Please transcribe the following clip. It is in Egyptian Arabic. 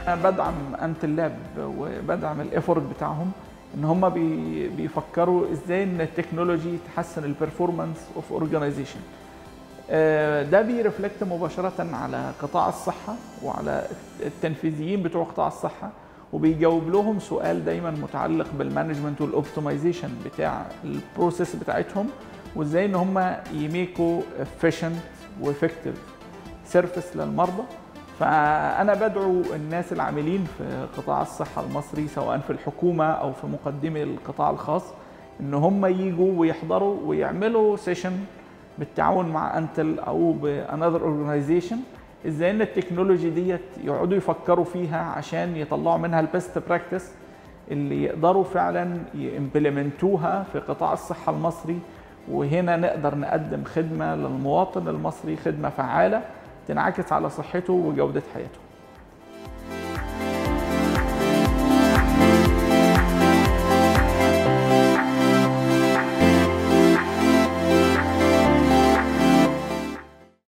بدعم انت اللاب وبدعم الايفورت بتاعهم ان هم بي بيفكروا ازاي ان التكنولوجي تحسن البرفورمانس اوف اورجانيزيشن ده بيرفلكت مباشره على قطاع الصحه وعلى التنفيذيين بتوع قطاع الصحه وبيجاوب لهم سؤال دايما متعلق بالمانجمنت والاوبتمايزيشن بتاع البروسيس بتاعتهم وازاي ان هم يميكوا efficient وافكتيف سيرفيس للمرضى فانا بدعو الناس العاملين في قطاع الصحه المصري سواء في الحكومه او في مقدمي القطاع الخاص ان هم يجوا ويحضروا ويعملوا سيشن بالتعاون مع انتل او بانذر اورجانيزيشن ازاي ان التكنولوجي ديت يقعدوا يفكروا فيها عشان يطلعوا منها البيست براكتس اللي يقدروا فعلا يمبلمنتوها في قطاع الصحه المصري وهنا نقدر نقدم خدمه للمواطن المصري خدمه فعاله تنعكس على صحته وجوده حياته